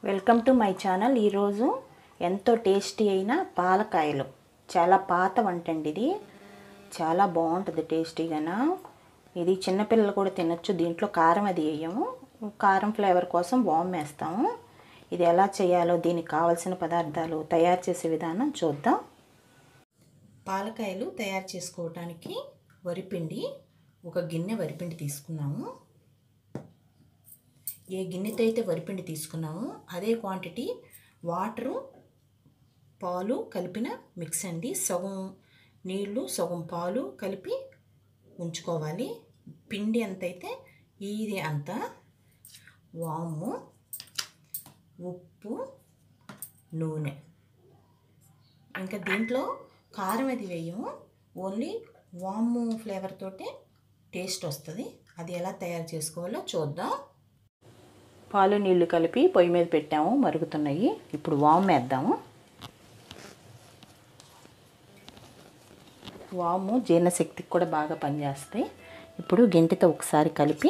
welcome to my channel ఈరోజు ఎంతో tasty అయిన పాలకాయలు చాలా పాత వంట అండి ఇది చాలా బాగుంటుంది టేస్టీగానా ఇది చిన్నపిల్లలు కూడా తినొచ్చు దీంట్లో కారం అది వేయము కారం ఫ్లేవర్ కోసం వామ్ వేస్తాము ఇది ఎలా చేయాలో దీనికి కావలసిన పదార్థాలు తయారు చేసే విధానం చూద్దాం పాలకాయలు తయారు చేసుకోవడానికి వరిపిండి ఒక గిన్నె వరిపిండి తీసుకున్నాము ఏ గిన్నెతో అయితే వరిపిండి తీసుకున్నామో అదే క్వాంటిటీ వాటరు పాలు కలిపిన మిక్స్ అండి సగం నీళ్ళు సగం పాలు కలిపి ఉంచుకోవాలి పిండి ఎంతైతే ఇది అంత వాము ఉప్పు నూనె ఇంకా దీంట్లో కారం అది వేయము ఓన్లీ వాము ఫ్లేవర్ తోటే టేస్ట్ వస్తుంది అది ఎలా తయారు చేసుకోవాలో చూద్దాం పాలు నీళ్లు కలిపి పొయ్యి మీద పెట్టాము మరుగుతున్నాయి ఇప్పుడు వాము వేద్దాము వాము జీర్ణశక్తికి కూడా బాగా పనిచేస్తాయి ఇప్పుడు గెంటితో ఒకసారి కలిపి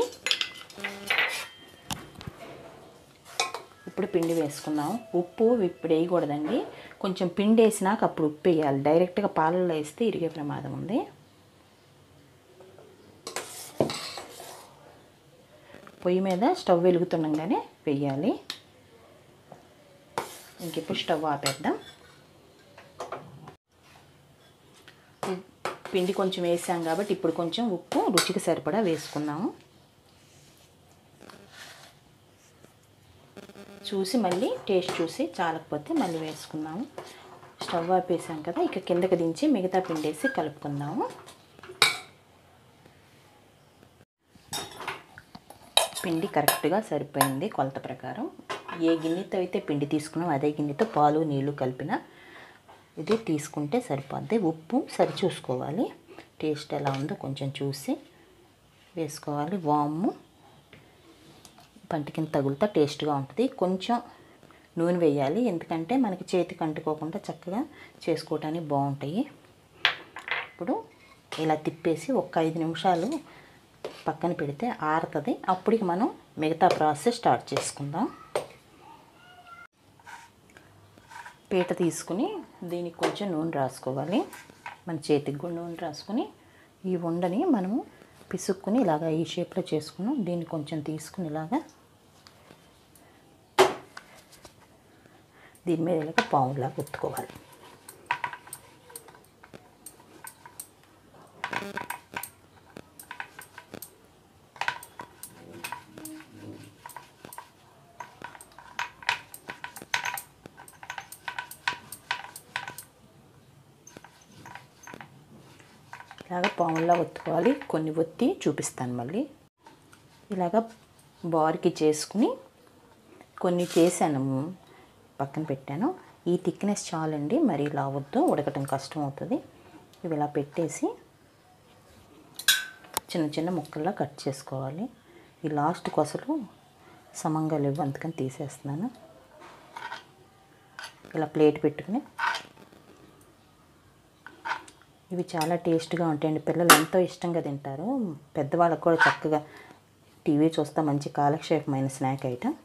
ఇప్పుడు పిండి వేసుకున్నాము ఉప్పు ఇప్పుడు వేయకూడదండి కొంచెం పిండి వేసినాక అప్పుడు ఉప్పు వేయాలి డైరెక్ట్గా పాలల్లో వేస్తే ఇరిగే ప్రమాదం ఉంది పొయ్యి మీద స్టవ్ వెలుగుతుండగానే వెయ్యాలి ఇంక ఇప్పుడు స్టవ్ ఆపేద్దాం పిండి కొంచెం వేసాం కాబట్టి ఇప్పుడు కొంచెం ఉప్పు రుచికి సరిపడా వేసుకున్నాము చూసి మళ్ళీ టేస్ట్ చూసి చాలకపోతే మళ్ళీ వేసుకున్నాము స్టవ్ ఆపేసాం కదా ఇక కిందకి దించి మిగతా పిండి వేసి కలుపుకుందాము పిండి కరెక్ట్గా సరిపోయింది కొలత ప్రకారం ఏ గిన్నెతో అయితే పిండి తీసుకున్నాం అదే గిన్నెతో పాలు నీళ్లు కలిపిన ఇది తీసుకుంటే సరిపోద్ది ఉప్పు సరి చూసుకోవాలి టేస్ట్ ఎలా ఉందో కొంచెం చూసి వేసుకోవాలి వాము పంట కింద తగులుతా టేస్ట్గా ఉంటుంది కొంచెం నూనె వేయాలి ఎందుకంటే మనకి చేతికి అంటుకోకుండా చక్కగా చేసుకోవటానికి బాగుంటాయి ఇప్పుడు ఇలా తిప్పేసి ఒక ఐదు నిమిషాలు పక్కన పెడితే ఆరుతుంది అప్పటికి మనం మిగతా ప్రాసెస్ స్టార్ట్ చేసుకుందాం పీట తీసుకుని దీనికి కొంచెం నూనె రాసుకోవాలి మన చేతికి కూడా నూనె రాసుకుని ఈ ఉండని మనము పిసుక్కుని ఇలాగా ఈ షేప్లో చేసుకున్నాం దీన్ని కొంచెం తీసుకుని ఇలాగా దీని మీద ఇలాగ పావులాగా ఒత్తుకోవాలి ఇలాగ పాములా ఒత్తుకోవాలి కొన్ని ఒత్తి చూపిస్తాను మళ్ళీ ఇలాగ బార్కి చేసుకుని కొన్ని చేశాను పక్కన పెట్టాను ఈ థిక్నెస్ చాలండి మరి ఇలా వద్దు ఉడకటం కష్టం అవుతుంది ఇవి ఇలా పెట్టేసి చిన్న చిన్న ముక్కల్లా కట్ చేసుకోవాలి ఈ లాస్ట్ కొసలు సమంగా లేవు అందుకని తీసేస్తున్నాను ఇలా ప్లేట్ పెట్టుకుని ఇవి చాలా టేస్ట్గా ఉంటాయండి పిల్లలు ఎంతో ఇష్టంగా తింటారు పెద్దవాళ్ళకు కూడా చక్కగా టీవీ చూస్తే మంచి కాలక్షేపమైన స్నాక్ ఐటమ్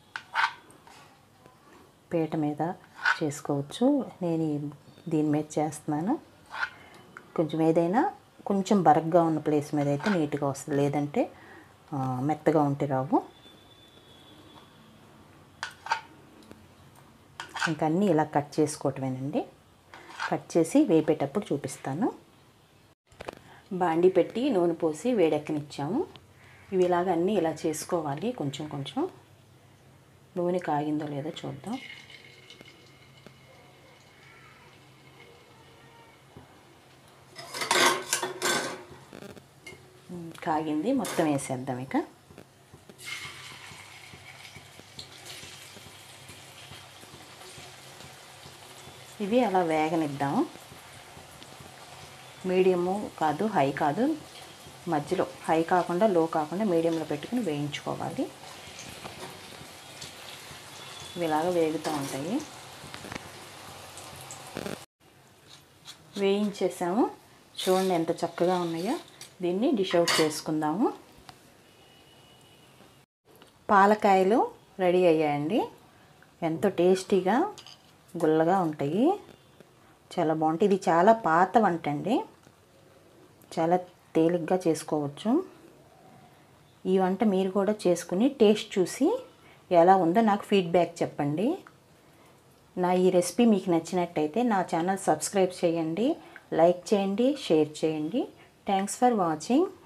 పీట మీద చేసుకోవచ్చు నేను దీని మీద చేస్తున్నాను కొంచెం ఏదైనా కొంచెం బరగ్గా ఉన్న ప్లేస్ మీద అయితే నీట్గా వస్తుంది లేదంటే మెత్తగా ఉంటే రావు ఇంకా అన్నీ ఇలా కట్ చేసుకోవటమేనండి కట్ చేసి వేపేటప్పుడు చూపిస్తాను బాండి పెట్టి నూనె పోసి వేడెక్కనిచ్చాము ఇవి ఇలాగ అన్నీ ఇలా చేసుకోవాలి కొంచెం కొంచెం నూనె కాగిందో లేదో చూద్దాం కాగింది మొత్తం వేసేద్దాం ఇక ఇవి అలా వేగనిద్దాము మీడియము కాదు హై కాదు మధ్యలో హై కాకుండా లో కాకుండా మీడియంలో పెట్టుకుని వేయించుకోవాలి ఇవి ఇలాగ వేగుతూ ఉంటాయి వేయించేసాము చూడండి ఎంత చక్కగా ఉన్నాయో దీన్ని డిష్ అవుట్ చేసుకుందాము పాలకాయలు రెడీ అయ్యాయండి ఎంతో టేస్టీగా గుల్లగా ఉంటాయి చాలా బాగుంటాయి ఇది చాలా పాత వంట అండి చాలా తేలిగ్గా చేసుకోవచ్చు ఈ వంట మీరు కూడా చేసుకుని టేస్ట్ చూసి ఎలా ఉందో నాకు ఫీడ్బ్యాక్ చెప్పండి నా ఈ రెసిపీ మీకు నచ్చినట్టయితే నా ఛానల్ సబ్స్క్రైబ్ చేయండి లైక్ చేయండి షేర్ చేయండి థ్యాంక్స్ ఫర్ వాచింగ్